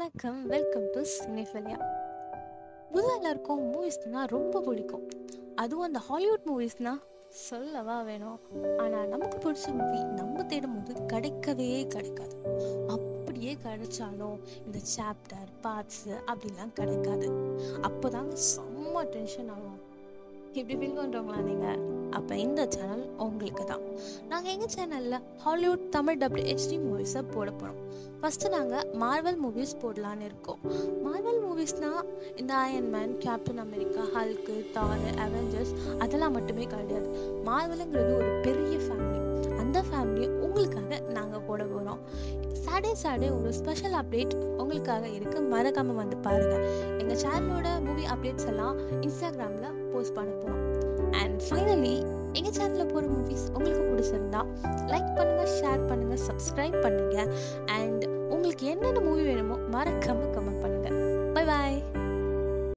வணக்கம் welcome to சினிஃபிலியா பொதுவாக எல்லாருக்கும் மூவிஸ்னால் ரொம்ப பிடிக்கும் அதுவும் அந்த ஹாலிவுட் மூவிஸ்னால் சொல்லவா வேணும் ஆனால் நமக்கு பிடிச்ச மூவி நம்ம தேடும் போது கிடைக்கவே கிடைக்காது அப்படியே கிடைச்சாலும் இந்த சாப்டர் பார்ட்ஸு அப்படிலாம் கிடைக்காது அப்போதாங்க செம்ம டென்ஷன் ஆகும் இப்படி ஃபீல் பண்ணுறவங்களா நீங்கள் அப்போ இந்த சேனல் உங்களுக்கு தான் நாங்கள் எங்கள் சேனலில் ஹாலிவுட் தமிழ் டப்டு ஹெச்டி மூவிஸை போட போகிறோம் ஃபஸ்ட்டு நாங்கள் மார்வல் மூவிஸ் போடலான்னு இருக்கோம் மார்வல் மூவிஸ்னால் இந்த Iron Man Captain America Hulk Thor Avengers அதெல்லாம் மட்டுமே கிடையாது மார்வலுங்கிறது ஒரு பெரிய ஃபேமிலி அந்த ஃபேமிலியை உங்களுக்காக நாங்கள் போட போகிறோம் சாட்டர்டே சாட்டர்டே ஒரு ஸ்பெஷல் அப்டேட் உங்களுக்காக இருக்கு மறக்காமல் வந்து பாருங்கள் எங்கள் சேனலோட மூவி அப்டேட்ஸ் எல்லாம் இன்ஸ்டாகிராமில் போஸ்ட் பண்ண போகிறோம் அண்ட் ஃபைனலி எங்கள் சேனலில் போகிற மூவிஸ் உங்களுக்கு பிடிச்சிருந்தா லைக் பண்ணுங்கள் ஷேர் பண்ணுங்கள் சப்ஸ்கிரைப் பண்ணுங்கள் அண்ட் உங்களுக்கு என்னென்ன மூவி வேணுமோ மறக்காமல் கமெண்ட் பண்ணுங்கள் பை பாய்